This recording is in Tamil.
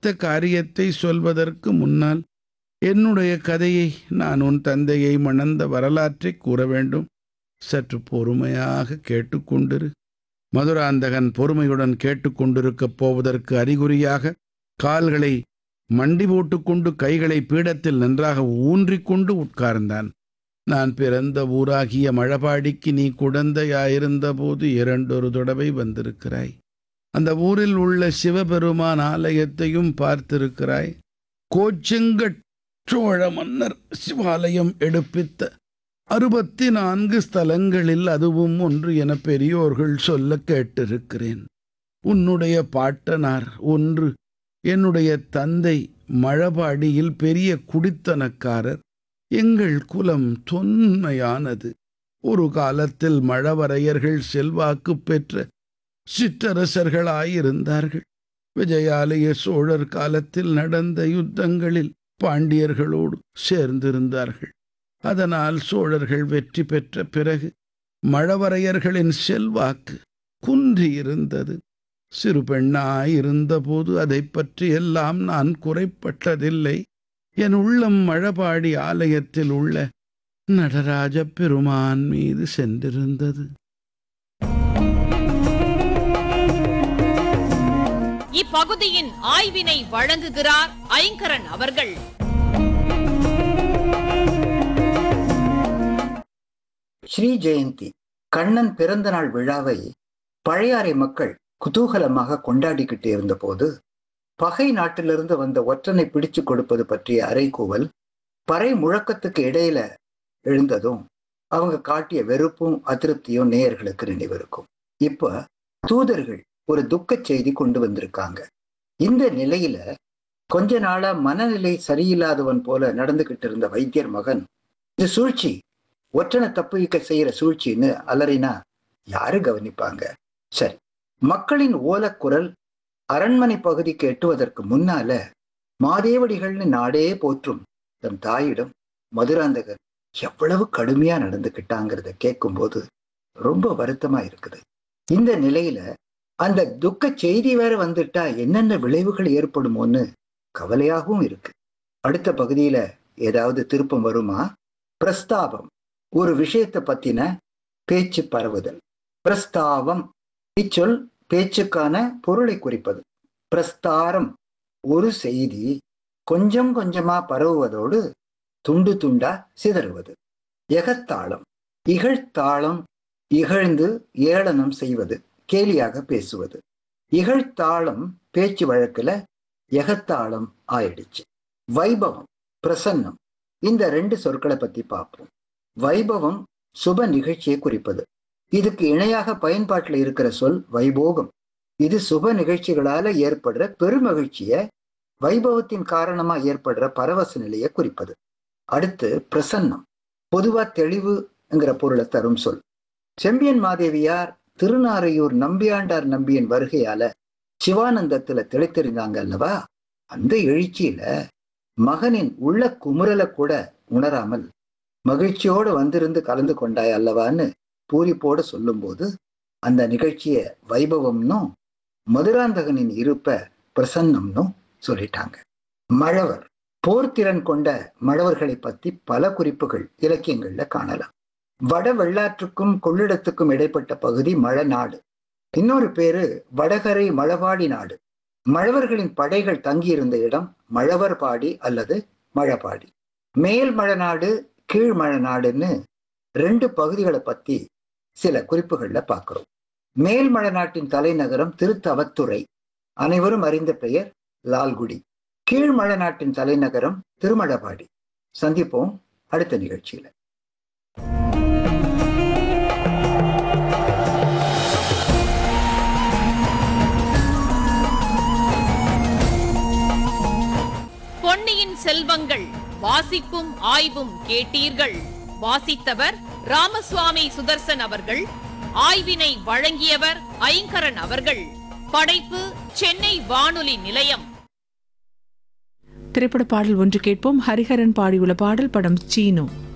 அடுத்த காரியத்தை சொல்வதற்கு முன்னால் என்னுடைய கதையை நான் உன் தந்தையை மணந்த வரலாற்றை கூற வேண்டும் சற்று பொறுமையாக கேட்டுக்கொண்டிரு மதுராந்தகன் பொறுமையுடன் கேட்டுக்கொண்டிருக்கப் போவதற்கு அறிகுறியாக கால்களை மண்டி போட்டுக்கொண்டு கைகளை பீடத்தில் நன்றாக ஊன்றிக்கொண்டு உட்கார்ந்தான் நான் பிறந்த ஊராகிய மழபாடிக்கு நீ குழந்தையாயிருந்த போது இரண்டொரு தடவை வந்திருக்கிறாய் அந்த ஊரில் உள்ள சிவபெருமான் ஆலயத்தையும் பார்த்திருக்கிறாய் கோச்செங்கட் சோழ மன்னர் சிவாலயம் எடுப்பித்த அறுபத்தி நான்கு ஸ்தலங்களில் அதுவும் ஒன்று என பெரியோர்கள் சொல்ல கேட்டிருக்கிறேன் உன்னுடைய பாட்டனார் ஒன்று என்னுடைய தந்தை மழபாடியில் பெரிய குடித்தனக்காரர் எங்கள் குலம் தொன்மையானது ஒரு காலத்தில் மழவரையர்கள் செல்வாக்கு பெற்ற சிற்றரசர்களாயிருந்தார்கள் விஜயாலய சோழர் காலத்தில் நடந்த யுத்தங்களில் பாண்டியர்களோடு சேர்ந்திருந்தார்கள் அதனால் சோழர்கள் வெற்றி பெற்ற பிறகு மழவரையர்களின் செல்வாக்கு குன்றியிருந்தது சிறு பெண்ணாயிருந்தபோது அதை பற்றி எல்லாம் நான் குறைப்பட்டதில்லை என் உள்ளம் மழபாடி ஆலயத்தில் உள்ள நடராஜ பெருமான் மீது சென்றிருந்தது இப்பகுதியின் ஆய்வினை வழங்குகிறார் ஐங்கரன் அவர்கள் ஸ்ரீ ஜெயந்தி கண்ணன் பிறந்த நாள் விழாவை பழையாறை மக்கள் குதூகலமாக கொண்டாடிக்கிட்டு இருந்தபோது பகை நாட்டிலிருந்து வந்த ஒற்றனை பிடிச்சு கொடுப்பது பற்றிய அறைகூவல் பறை முழக்கத்துக்கு இடையில எழுந்ததும் அவங்க காட்டிய வெறுப்பும் அதிருப்தியும் நேயர்களுக்கு நினைவிருக்கும் இப்ப தூதர்கள் ஒரு துக்கச் செய்தி கொண்டு வந்திருக்காங்க இந்த நிலையில கொஞ்ச நாளா மனநிலை சரியில்லாதவன் போல நடந்துகிட்டு இருந்த வைத்தியர் மகன் இது சூழ்ச்சி ஒற்றனை தப்புவிக்க செய்யற சூழ்ச்சின்னு அலறினா யாரு கவனிப்பாங்க சரி மக்களின் ஓலக்குரல் அரண்மனை பகுதிக்கு எட்டுவதற்கு முன்னால மாதேவடிகள்னு நாடே போற்றும் தன் தாயிடம் மதுராந்தகர் எவ்வளவு கடுமையா நடந்துக்கிட்டாங்கிறத கேட்கும்போது ரொம்ப வருத்தமா இருக்குது இந்த நிலையில அந்த துக்க செய்தி வேற வந்துட்டா என்னென்ன விளைவுகள் ஏற்படுமோன்னு கவலையாகவும் இருக்கு அடுத்த பகுதியில ஏதாவது திருப்பம் வருமா பிரஸ்தாபம் ஒரு விஷயத்தை பத்தின பேச்சு பரவுதல் பிரஸ்தாவம் இச்சொல் பேச்சுக்கான பொருளை குறிப்பது பிரஸ்தாரம் ஒரு செய்தி கொஞ்சம் கொஞ்சமா பரவுவதோடு துண்டு துண்டா சிதறுவது எகத்தாளம் இகழ்த்தாளம் இகழ்ந்து ஏளனம் செய்வது கேலியாக பேசுவது இகழ்த்தாளம் பேச்சு வழக்குல எகத்தாளம் ஆயிடுச்சு வைபவம் பிரசன்னம் இந்த ரெண்டு சொற்களை பத்தி பார்ப்போம் வைபவம் சுப நிகழ்ச்சியை குறிப்பது இதுக்கு இணையாக பயன்பாட்டில் இருக்கிற சொல் வைபோகம் இது சுப நிகழ்ச்சிகளால ஏற்படுற பெருமகிழ்ச்சிய வைபவத்தின் காரணமா ஏற்படுற பரவச நிலையை குறிப்பது அடுத்து பிரசன்னம் பொதுவா தெளிவுங்கிற பொருளை தரும் சொல் செம்பியன் மாதேவியார் திருநாரையூர் நம்பியாண்டார் நம்பியின் வருகையால சிவானந்தத்துல திளைத்திருந்தாங்க அல்லவா அந்த எழுச்சியில மகனின் உள்ள குமுறலை கூட உணராமல் மகிழ்ச்சியோடு வந்திருந்து கலந்து கொண்டாய் அல்லவான்னு பூரிப்போடு சொல்லும்போது அந்த நிகழ்ச்சிய வைபவம்னும் மதுராந்தகனின் இருப்ப பிரசன்னம்னும் சொல்லிட்டாங்க மழவர் போர்த்திறன் கொண்ட மழவர்களை பத்தி பல குறிப்புகள் இலக்கியங்கள்ல காணலாம் வட வெள்ளாற்றுக்கும் கொள்ளிடத்துக்கும் இடைப்பட்ட பகுதி மழநாடு இன்னொரு பேரு வடகரை மழபாடி நாடு மழவர்களின் படைகள் தங்கியிருந்த இடம் மழவர்பாடி அல்லது மழபாடி மேல் மழநாடு கீழ் மழநாடுன்னு ரெண்டு பகுதிகளை பத்தி சில குறிப்புகள்ல பார்க்கிறோம் மேல் மழநாட்டின் தலைநகரம் திருத்தவத்துறை அனைவரும் அறிந்த பெயர் லால்குடி கீழ் மழநாட்டின் தலைநகரம் திருமழபாடி சந்திப்போம் அடுத்த நிகழ்ச்சியில பொன்னியின் செல்வங்கள் வாசிப்பும் ஆய்வும் கேட்டீர்கள் வாசித்தவர் ராமசுவாமி சுதர்சன் அவர்கள் ஆய்வினை வழங்கியவர் ஐங்கரன் அவர்கள் படைப்பு சென்னை வானொலி நிலையம் திரைப்பட பாடல் ஒன்று கேட்போம் ஹரிஹரன் பாடியுள்ள பாடல் படம் சீனு